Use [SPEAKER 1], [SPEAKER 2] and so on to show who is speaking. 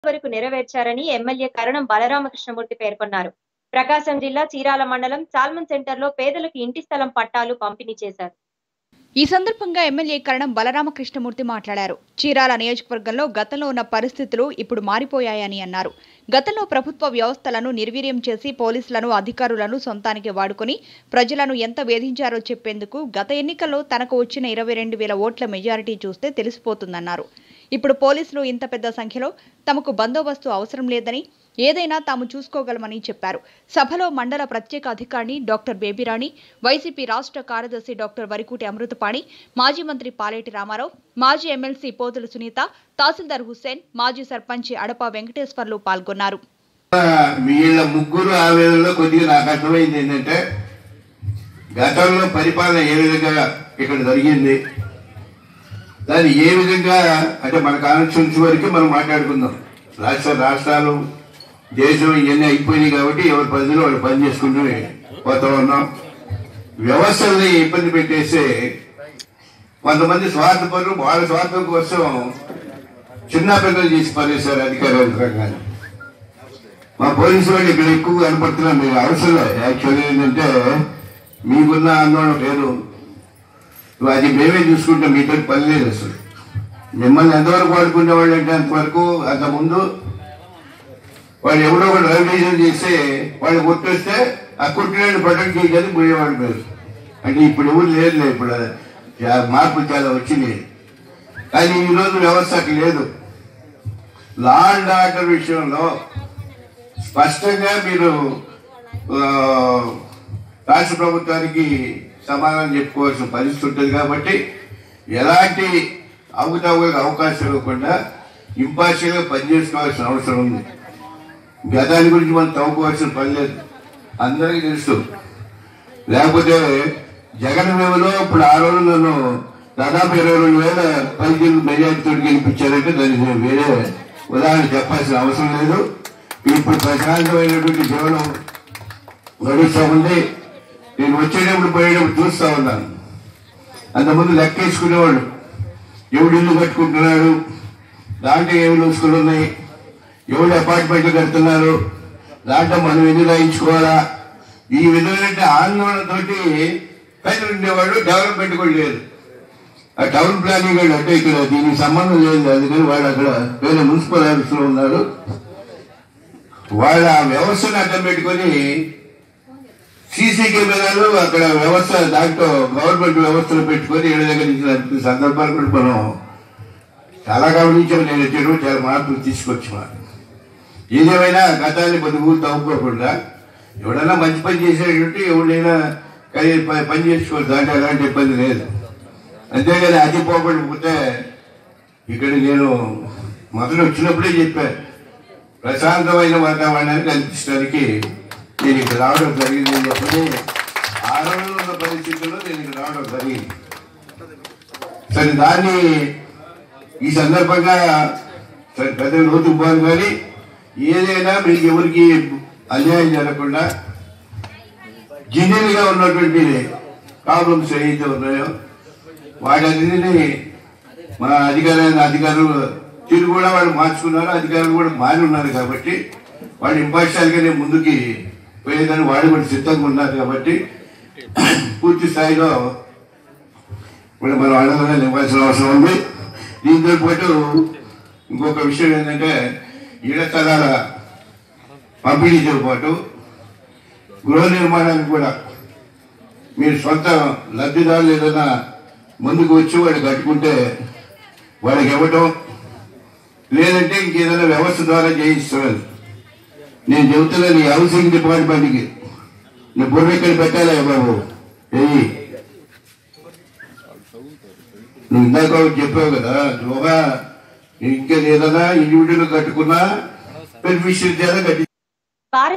[SPEAKER 1] వరకు నెరవేర్చారని ఎమ్మెల్యే కరణం బలరామకృష్ణమూర్తి పేర్కొన్నారు ప్రకాశం జిల్లా చీరాల మండలం సాల్మన్ సెంటర్ లో పేదలకు ఇంటి స్థలం పట్టాలు పంపిణీ చేశారు
[SPEAKER 2] ఈ సందర్భంగా ఎమ్మెల్యే కరణం బలరామకృష్ణమూర్తి మాట్లాడారు చీరాల నియోజకవర్గంలో గతంలో ఉన్న పరిస్థితులు ఇప్పుడు మారిపోయాయని అన్నారు గతంలో ప్రభుత్వ వ్యవస్థలను నిర్వీర్యం చేసి పోలీసులను అధికారులను సొంతానికి వాడుకొని ప్రజలను ఎంత వేధించారో చెప్పేందుకు గత ఎన్నికల్లో తనకు వచ్చిన ఇరవై రెండు వేల ఓట్ల మెజారిటీ చూస్తే తెలిసిపోతుందన్నారు ఇప్పుడు పోలీసులు ఇంత పెద్ద సంఖ్యలో తమకు బందోబస్తు అవసరం లేదని ఏదైనా తాము చూసుకోగలమని చెప్పారు సభలో మండల ప్రత్యేక అధికారిని డాక్టర్ బేబీరాణి వైసీపీ రాష్ట్ర కార్యదర్శి డాక్టర్ వరికూటి అమృతపాణి మాజీ మంత్రి పాలేటి రామారావు మాజీ ఎమ్మెల్సీ పోతుల సునీత తహసీల్దార్ హుస్సేన్ మాజీ సర్పంచ్ అడప వెంకటేశ్వర్లు పాల్గొన్నారు
[SPEAKER 3] వీళ్ళ ముగ్గురు ఆవేదనలో కొద్దిగా నాకు అర్థమైంది ఏంటంటే గతంలో పరిపాలన ఏ విధంగా ఇక్కడ జరిగింది దాన్ని ఏ విధంగా అంటే మన కాన్స్టిట్యూన్సీ వరకు మనం మాట్లాడుకుందాం రాష్ట్ర రాష్ట్రాలు దేశం ఇవన్నీ అయిపోయినాయి కాబట్టి ఎవరి పనిలో వాళ్ళు పని చేసుకుంటూ పోతా ఉన్నాం వ్యవస్థల్ని ఇబ్బంది పెట్టేసి కొంతమంది స్వార్థపరులు వాళ్ళ స్వార్థం కోసం చిన్న పెద్దలు చేసి పనిచేశారు అధికార యంత్రాంగాన్ని మా పోలీసు వాళ్ళు ఇక్కడ ఎక్కువ కనపడుతున్నారు మీరు అవసరం లేదు యాక్చువల్లీ ఏంటంటే మీకున్న ఆందోళన లేదు నువ్వు అది మేమే చూసుకుంటాం మీతో పని లేదు అసలు మిమ్మల్ని ఎంతవరకు వాడుకునే వాళ్ళు అంటే అంతవరకు అంత ముందు వాళ్ళు ఎవడో ఒకటి రైల్వేషన్ చేస్తే వాళ్ళు కొట్టేస్తే ఆ కొట్టిన ప్రొటెక్ట్ చేయడానికి పోయేవాళ్ళు మీరు అంటే ఇప్పుడు ఎవరు లేదు ఇప్పుడు చా- మార్పులు చాలా వచ్చినాయి కానీ ఈరోజు వ్యవస్థ అట్లా లేదు లా అండ్ ఆర్డర్ విషయంలో స్పష్టంగా మీరు ఆ, రాష్ట్ర ప్రభుత్వానికి సమాధానం చెప్పుకోవాల్సిన పరిస్థితి ఉంటుంది కాబట్టి ఎలాంటి అవకతవకలకు అవకాశం ఇవ్వకుండా ఇంపార్షియల్గా పనిచేసుకోవాల్సిన అవసరం ఉంది గతాన్ని గురించి మనం తవ్వుకోవాల్సిన పని లేదు అందరికీ తెలుసు లేకపోతే జగన్ మేమలో ఇప్పుడు ఆ రోజు నన్ను దాదాపు ఇరవై రెండు వేల పైకి మెజార్టీతో గెలిపించారంటే దానికి నేను వేరే ఉదాహరణ చెప్పాల్సిన అవసరం లేదు ఇప్పుడు ప్రశాంతమైనటువంటి జీవనం గడుస్తూ ఉంది నేను వచ్చేటప్పుడు పోయేటప్పుడు చూస్తా ఉన్నాను అంతకుముందు లెక్కేసుకునేవాళ్ళు ఎవడు ఇల్లు కట్టుకుంటున్నాడు దాంట్లో ఏమి లూసుకులు ఉన్నాయి ఎవడు అపార్ట్మెంట్లు కడుతున్నారు దాంట్లో మనం ఎన్ని రాయించుకోవాలా ఈ విధమైన ఆందోళనతోటి ప్రజలు ఉండేవాళ్ళు డెవలప్మెంట్ కూడా లేదు ఆ టౌన్ ప్లానింగ్ వాళ్ళు అంటే ఇక్కడ దీనికి సంబంధం లేదు అందుకని వాళ్ళు అక్కడ వేరే మున్సిపల్ ఆఫీసులో ఉన్నారు వాళ్ళ ఆ వ్యవస్థను అడ్డం పెట్టుకొని సీసీ కెమెరాలు అక్కడ వ్యవస్థ దాంట్లో గవర్నమెంట్ వ్యవస్థలు పెట్టుకొని ఏడు దగ్గర నుంచి నడిపిన సందర్భాలు కూడా మనం చాలా గమనించాము నేను వచ్చాను చాలా మార్పులు తీసుకొచ్చాను ఏదేమైనా గతాన్ని బతుకు తవ్వుకోకుండా ఎవడైనా మంచి పని చేసేటట్టు ఎవడైనా కానీ ప- పని చేసుకోవచ్చు దాంట్లో ఎలాంటి ఇబ్బంది లేదు అంతేగాని అతి పోకపోతే ఇక్కడ నేను మొదలు వచ్చినప్పుడే చెప్పాను ప్రశాంతమైన వాతావరణాన్ని కల్పించడానికి నేను ఇక్కడ రావడం జరిగింది అని చెప్పని ఆ రోజుల్లో ఉన్న పరిస్థితుల్లో నేను ఇక్కడ రావడం జరిగింది సరే దాన్ని ఈ సందర్భంగా సరే పెద్ద లోతుకు పోను కానీ ఏదైనా మీకు ఎవరికి అన్యాయం జరగకుండా జెన్యున్గా ఉన్నటువంటి ప్రాబ్లమ్స్ ఏవైతే ఉన్నాయో వాటన్నిటిని మన అధికారులు అధికారులు తీరు కూడా వాళ్ళు మార్చుకున్నారు అధికారులు కూడా మారి ఉన్నారు కాబట్టి వాళ్ళు ఇంపార్షియల్గానే ముందుకి పోయేదని వాళ్ళు కూడా సిద్ధంగా ఉన్నారు కాబట్టి పూర్తి స్థాయిలో ఇప్పుడు మనం అడగగా ఇవ్వాల్సిన అవసరం ఉంది దీంతో పాటు ఇంకొక విషయం ఏంటంటే ఇళ్ల స్థలాల పంపిణీతో పాటు గృహ నిర్మాణానికి కూడా మీరు సొంత లబ్ధిదారులు ఏదైనా ముందుకు వచ్చి వాడు కట్టుకుంటే వాడికి ఇవ్వటం లేదంటే ఇంకేదైనా వ్యవస్థ ద్వారా చేయిస్తున్నారు నేను చెబుతున్నాను ఈ హౌసింగ్ డిపార్ట్మెంట్కి నువ్వు బుర్ర ఇక్కడ పెట్టాలా బాబు ఏయి నువ్వు ఇందాక ఒకటి చెప్పావు కదా నువ్వుగా ఇంకా ఏదైనా ఇండివిజువల్ కట్టుకున్నా బెనిఫిషియరీ ద్వారా కట్టి